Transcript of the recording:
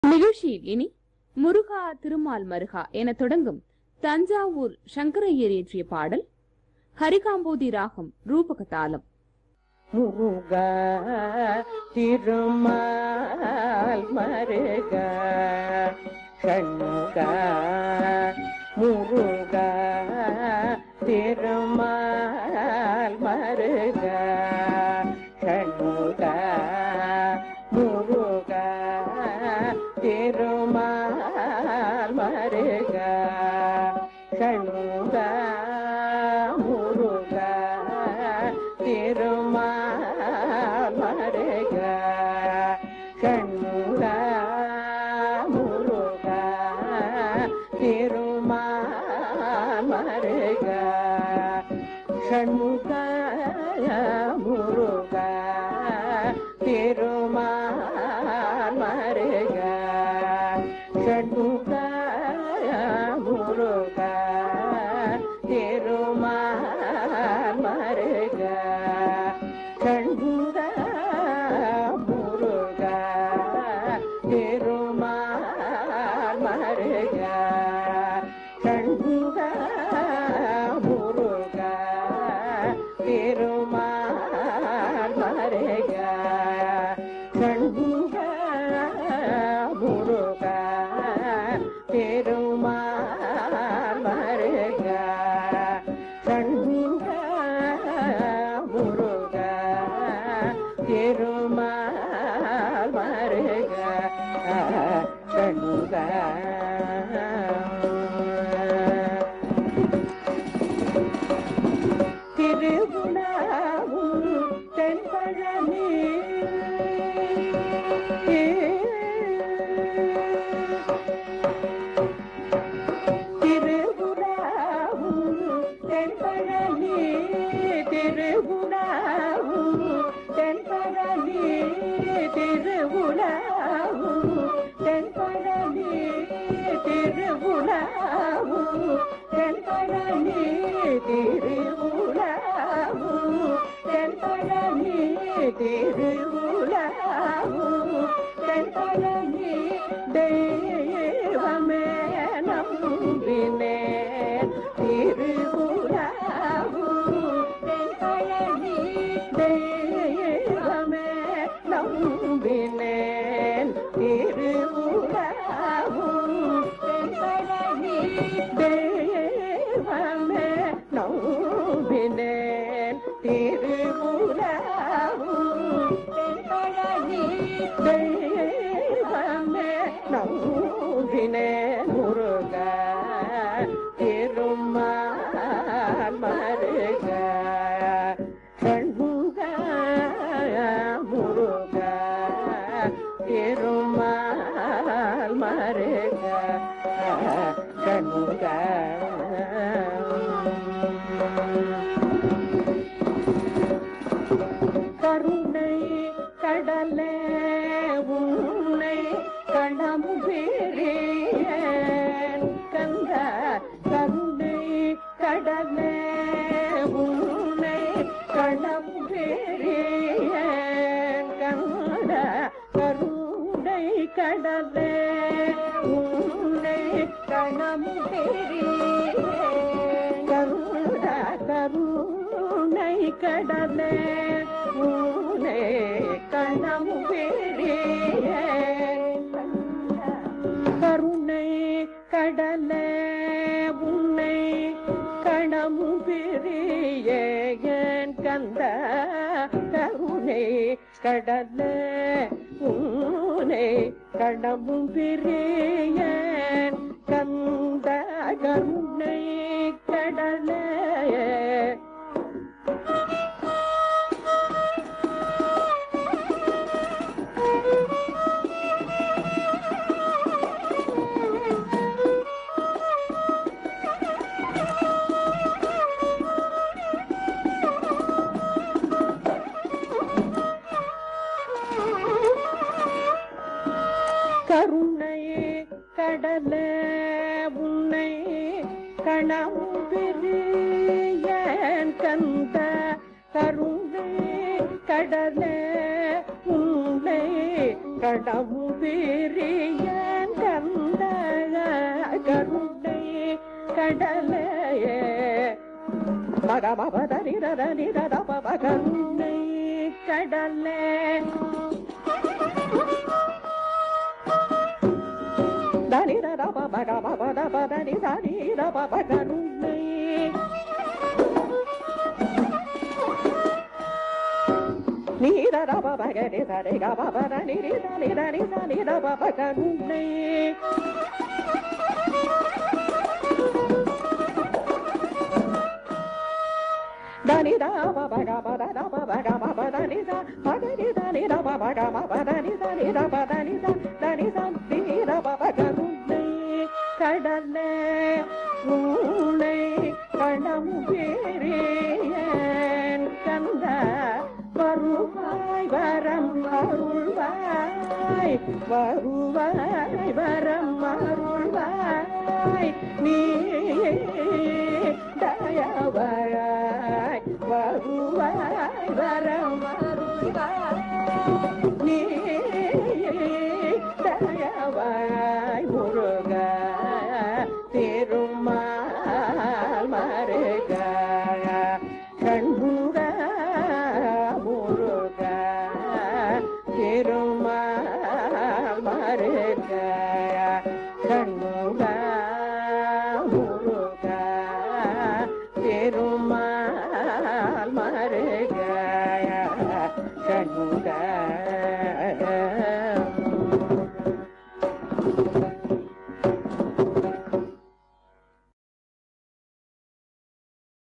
நிகழ்ச்சியில் இனி முருகா திருமால் மருகா என தொடங்கும் தஞ்சாவூர் சங்கரையர் இயற்றிய பாடல் ஹரிகாம்போதி ராகம் ரூபக தாளம் முருக திருமால் மருக சண்முக முருக திருமால் மருக சண்முக முருக திருமால் மருக சண்முக முருக திருமால் மருக சண்முக முருக திருமால் மருக சண்முக முருக திருமால் மருக சண்முக முருக திருமால் மருக சண்முக முருக திருமால் மருக சண்முக முருக திருமால் மருக சண்முக முருக திருமால் மருக சண்முக முருக திருமால் மருக சண்முக திருகுணாவும் தென்பழனி திருகுணாவும் தென்பழனி திருகுணாவும் தென்பழனி திருகுணாவும் தென்பழனி திருகுணாவும் தென்பழனி திருகுணாவும் தென்பழனி திருகுணாவும் தென்பழனி தெய்வமே நம்பினே திருகுணாவும் தென்பழனி தெய்வமே நம்பினேன் திருவுலாவும் தென்பழனி தெய்வமே நம்பினேன் திருவுலாவும் தென்பழனி தெய்வமே நம்பினேன் முருக திருமால் மருக சண்முக முருக திருமால் மருக சண்முக கருணை கடலே உன்னை கணமுகிறேன் கந்த கருணை கடலே உன்னை கணமுகிறேன் கந்த கருணை கடலே உன்னை கணமுகிறேன் கருண கருணை கடலே உன்னை கணமுகிறேன் கருணை கடலே உன்னை கணமும் பிரியேன் கந்த கருணை கடலே உன்னை கணமும் பிரியேன் கந்த கருணை கடலே கருணையே கடலே உன்னை கணம்பிரியன் கந்த கருணை கடலே உன்னை கடவுபிரிய கடலையே மகமபதரிரனிரதப கருணை கடலே தனிரதப மகமபதபதனி தனிரப கருணை நீரதப பகரி சரி கபபதனி தனி தனி தனிரப கருணை దని దా ప ప గ ప ద ద ప ప గ మ ప ద ని ద ప ద ని ద ని ద ప ప గ మ ప ద ని ద ని ద ప ద ని ద ద ని ద ని ద ప ప గ ரு கடலே உன்னை கணம் பேரேன் கந்த வருவாய் வரம் அருள்வாய் வருவாய் வரம் அருள்வாய் நீ தயவாய் வருவாய் வரம் அருள்வாய்